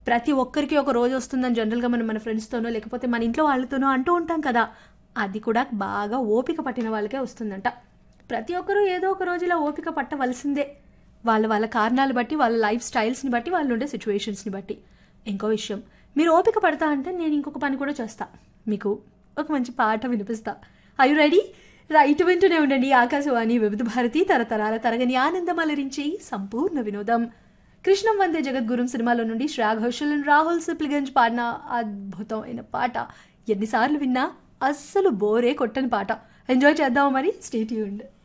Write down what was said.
ప్రతి ఒక్కరికి ఒక రోజు వస్తుందని జనరల్గా మనం మన ఫ్రెండ్స్తోనో లేకపోతే మన ఇంట్లో వాళ్ళతోనో అంటూ ఉంటాం కదా అది కూడా బాగా ఓపిక పట్టిన వాళ్ళకే వస్తుందంట ప్రతి ఒక్కరూ ఏదో ఒక రోజు ఇలా ఓపిక పట్టవలసిందే వాళ్ళ వాళ్ళ కారణాలు బట్టి వాళ్ళ లైఫ్ స్టైల్స్ని బట్టి వాళ్ళు ఉండే సిచ్యువేషన్స్ని బట్టి ఇంకో విషయం మీరు ఓపిక పడతా అంటే నేను ఇంకొక పని కూడా చేస్తా మీకు ఒక మంచి పాట వినిపిస్తా ఐ రెడీ రైట్ వింటూనే ఉండండి ఆకాశవాణి వివిధ భారతి తరతరాల తరగని ఆనందం అలరించి సంపూర్ణ వినోదం కృష్ణం వందే జగద్గురుం సినిమాలో నుండి శ్రేయా ఘోషల్ అండ్ రాహుల్ సిప్లిగంజ్ పాడిన అద్భుతమైన పాట ఎన్నిసార్లు విన్నా అస్సలు బోరే కొట్టని పాట ఎంజాయ్ చేద్దాం మరి స్టేట్ యూండ్